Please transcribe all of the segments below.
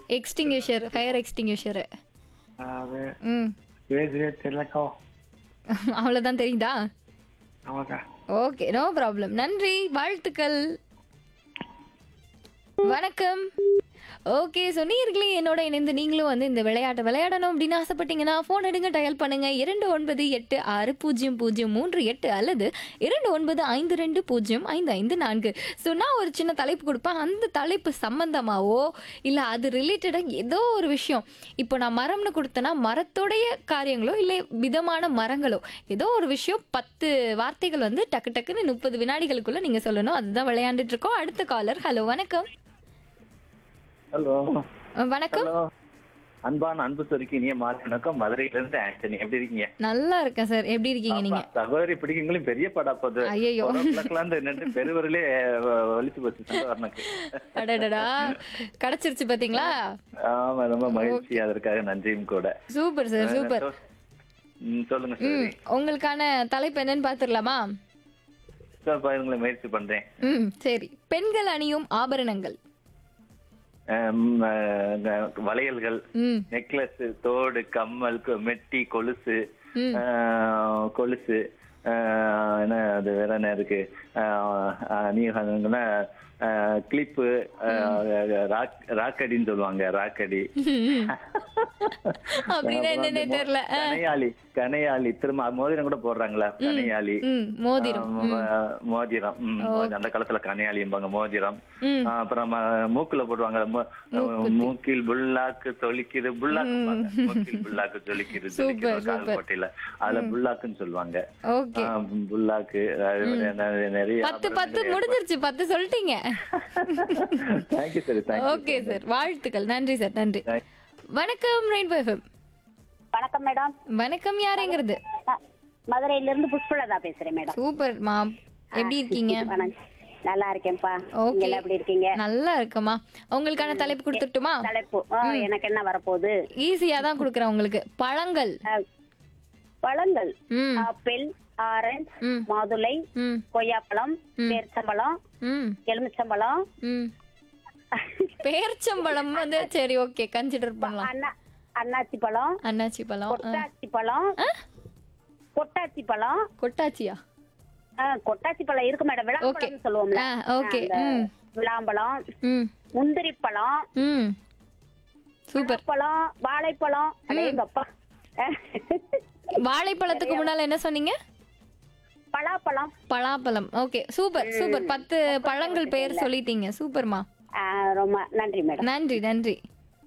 Extinguisher fire extinguisher அது ம் பேசுறே தெரியலக்கா அவ்வளோதான் தெரியுதா ஆமாக்கா ஓகே நோ ப்ராப்ளம் நன்றி வாழ்த்துக்கள் வணக்கம் ஓகே ஸோ நீர்களே என்னோட இணைந்து நீங்களும் வந்து இந்த விளையாட்டை விளையாடணும் அப்படின்னு ஆசைப்பட்டீங்கன்னா ஃபோன் எடுங்க டயல் பண்ணுங்க இரண்டு ஒன்பது எட்டு ஆறு பூஜ்ஜியம் பூஜ்ஜியம் மூன்று எட்டு அல்லது இரண்டு ஒன்பது ஐந்து ரெண்டு பூஜ்ஜியம் ஐந்து ஐந்து நான்கு ஸோ நான் ஒரு சின்ன தலைப்பு கொடுப்பேன் அந்த தலைப்பு சம்பந்தமாவோ இல்லை அது ரிலேட்டடாக ஏதோ ஒரு விஷயம் இப்போ நான் மரம்னு கொடுத்தேன்னா மரத்தோடைய காரியங்களோ இல்லை விதமான மரங்களோ ஏதோ ஒரு விஷயம் பத்து வார்த்தைகள் வந்து டக்கு டக்குன்னு முப்பது வினாடிகளுக்குள்ள நீங்க சொல்லணும் அதுதான் விளையாண்டுட்டு இருக்கோம் அடுத்த காலர் ஹலோ வணக்கம் ஹலோ அஹ் வணக்கம் ஹலோ அன்பான அன்பு சொருக்கி இனிய மாலை வணக்கம் மதுரையில இருந்து ஆண்டனி எப்படி இருக்கீங்க நல்லா இருக்கேன் சார் எப்படி இருக்கீங்க நீங்க ஆமா, சகோதரி பிடிக்குங்களும் பெரிய படா போது ஐயையோ. நின்று பெருவரிலே ஒழிச்சு போச்சு சந்தவர்ணக்கு அடடடா கிடைச்சிருச்சு பாத்தீங்களா ஆமா ரொம்ப மகிழ்ச்சி அதற்காக நன்றியும் கூட சூப்பர் சார் சூப்பர் ம், சொல்லுங்க ம் சரி உங்களுக்கான தலைப்பு என்னன்னு பாத்துடலாமா உங்களை முயற்சி பண்றேன் ம் சரி பெண்கள் அணியும் ஆபரணங்கள் அம், அஹ், வளையல்கள் ம் நெக்லஸ் தோடு கம்மல் கொ- மெட்டி கொலுசு ம். அஹ், கொலுசு அஹ், என்ன அது வேற என்ன இருக்கு அஹ், அஹ், நீ சொன்ன கிளிப்பு ராக்கடின்னு சொல்லுவாங்க ராக்கடி அப்படின்னா என்னன்னே தெரியல ஆ. கனையாளி கனையாளி திரும்ப மோதிரம் கூட போடுறாங்களா கனையாளி ம் மோதிரம் ஆமா, மோதிரம் ம், மோதிரம். அந்த காலத்துல கனையாளிம்பாங்க மோதிரம் ம். ஆ, அப்புறம் ம- மூக்குல போடுவாங்க மு- மூக்கில் புல்லாக்கு தொளிக்குது புல்லாக்கு மூக்கில் புல்லாக்கு தொளிக்குது தொளிக்குது ஒரு கால் போட்டியில அதுல புல்லாக்குன்னு சொல்லுவாங்க ஓகே ஆ, புல்லாக்கு அது நிறைய- நிறைய பத்து பத்து முடிஞ்சிருச்சு பத்து சொல்லிட்டீங்க thank you sir thank you okay sir வாழ்த்துக்கள் நன்றி சார் நன்றி வணக்கம் ரெயின்போ எஃப்எம் வணக்கம் மேடம் வணக்கம் யாருங்கிறது அ, மதுரையில இருந்து புஷ்பலதா பேசுறேன் மேடம் சூப்பர் மாம் எப்படி இருக்கீங்க வணக்கம் நல்லா இருக்கேன்ப்பா நீங்க ஓகே எல்லாம் எப்படி இருக்கீங்க நல்லா இருக்கமா உங்களுக்கான தலைப்பு கொடுத்துட்டுமா தலைப்பு ஆ, எனக்கு என்ன வரப்போகுது ஈஸியா தான் கொடுக்குறேன் உங்களுக்கு பழங்கள் அ, பழங்கள் ம் ஆப்பிள் ஆரஞ்சு ம். மாதுளை ம் கொய்யாப்பழம் பேர்ச்சம்பழம் ம் எலுமிச்சம்பழம் ம் பேர்ச்சம்பழம் வந்து சரி ஓகே கன்சிடர் பண்ணலாம் அண்ணா அண்ணாச்சி பழம் அண்ணாச்சி பழம் ஆ. கொட்டாச்சி பழம் கொட்டாச்சி பழம் கொட்டாச்சியா ஆ, கொட்டாச்சி பழம் இருக்கு மேடம் விளாம்பழம் சொல்லுவோம்ல ஆ ஓகே அந்த ம் விளாம்பழம் ம் முந்திரி பழம் ம் சூப்பர் பழம் வாழைப்பழம் அடேங்கப்பா வாழைப்பழத்துக்கு முன்னால என்ன சொன்னீங்க பலாப்பழம் பலாப்பழம் ஓகே சூப்பர் சூப்பர் பத்து பழங்கள் பெயர் சொல்லிட்டீங்க சூப்பர்மா ஆ, ரொம்ப நன்றி மேடம் நன்றி நன்றி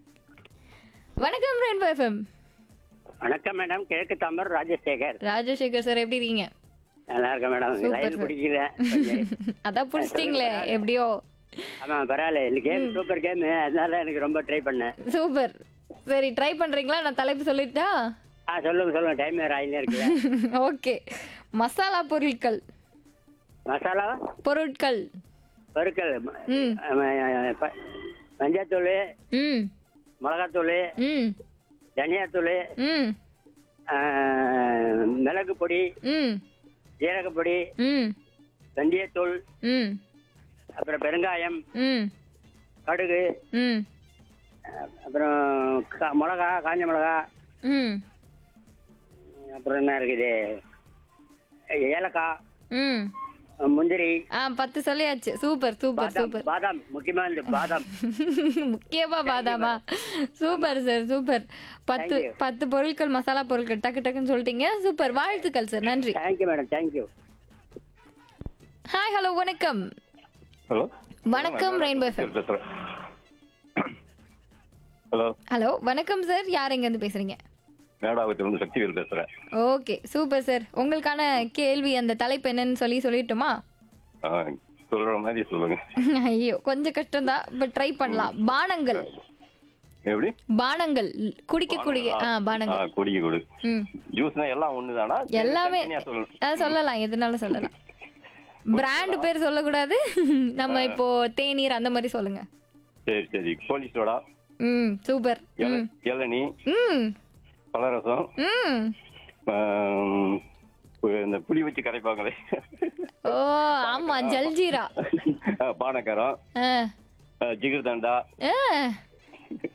வணக்கம் ரெயின்போ எஃப்எம் வணக்கம் மேடம் கிழக்கு தாமர் ராஜசேகர் ராஜசேகர் சார் எப்படி இருக்கீங்க நல்லா இருக்கேன் மேடம் Super, லைன் sir. பிடிக்கிறேன் அதான் பிடிச்சிட்டீங்களே எப்படியோ ஆமா பரவாயில்ல இந்த கேம் சூப்பர் கேம் அதனால எனக்கு ரொம்ப ட்ரை பண்ணேன் சூப்பர் சரி ட்ரை பண்றீங்களா நான் தலைப்பு சொல்லிட்டா ஆ சொல்லுங்க சொல்லுங்க டைம் வேற ஆயிலே இருக்கு ஓகே மசாலா பொருட்கள் மசாலா பொருட்கள் பொருட்கள் ம் ப- மஞ்சத்தூள் ம் மிளகாத்தூள் ம் தனியாத்தூள் ம் மிளகு பொடி ம் ஜீரக பொடி ம் வெந்தயத்தூள் ம் அப்புறம் பெருங்காயம் ம் கடுகு ம் அப்புறம் கா- மிளகா காஞ்ச மிளகா ம் அப்புறம் என்ன இருக்குது ஏலக்காய் ம் முந்திரி ஆ பத்து சொல்லியாச்சு சூப்பர் சூப்பர் பாதாம் சூப்பர் பாதாம் முக்கியமா இந்த பாதாம் முக்கியமா பாதாமா சூப்பர் சார் சூப்பர் பத்து Thank you. பத்து பொருட்கள் மசாலா பொருட்கள் டக்கு டக்குன்னு சொல்லிட்டீங்க சூப்பர் வாழ்த்துக்கள் சார் நன்றி thank you madam thank you hi hello வணக்கம் ஹலோ வணக்கம் ரெயின்போ எஃப்எம் பேசுறேன் ஹலோ ஹலோ வணக்கம் சார் யார் எங்கேருந்து பேசுறீங்க மேடாவத்திலிருந்து சக்திவேல் பேசுறேன் ஓகே சூப்பர் சார் உங்களுக்கான கேள்வி அந்த தலைப்பு என்னன்னு சொல்லி சொல்லிட்டுமா ஆ, சொல்ற மாதிரி சொல்லுங்க ஐயோ கொஞ்சம் கஷ்டம்தான் பட் ட்ரை பண்ணலாம் பானங்கள் எப்படி பானங்கள் குடிக்கக்கூடிய ஆ ஆ, பானங்கள் குடிக்க கொடு ம் ஜூஸ்னா எல்லாம் ஒண்ணுதானா சரி, எல்லாமே தனித்தனியா சொல்லணும் ஆ, சொல்லலாம் எதுனாலும் சொல்லலாம் பிராண்ட் பேர் சொல்லக்கூடாது நம்ம இப்போ தேநீர் அந்த மாதிரி சொல்லுங்க சரி சரி கோழி சோடா ம் சூப்பர் இள- ம் இளநீ ம் பலரசம் ம் ஆம், இந்த புளி வச்சு கரைப்பாங்களே ஓ ஆமா ஜல்ஜீரா ஆ, பானக்காரம் ஆ ஆ, ஜிகிர்தண்டா ஆ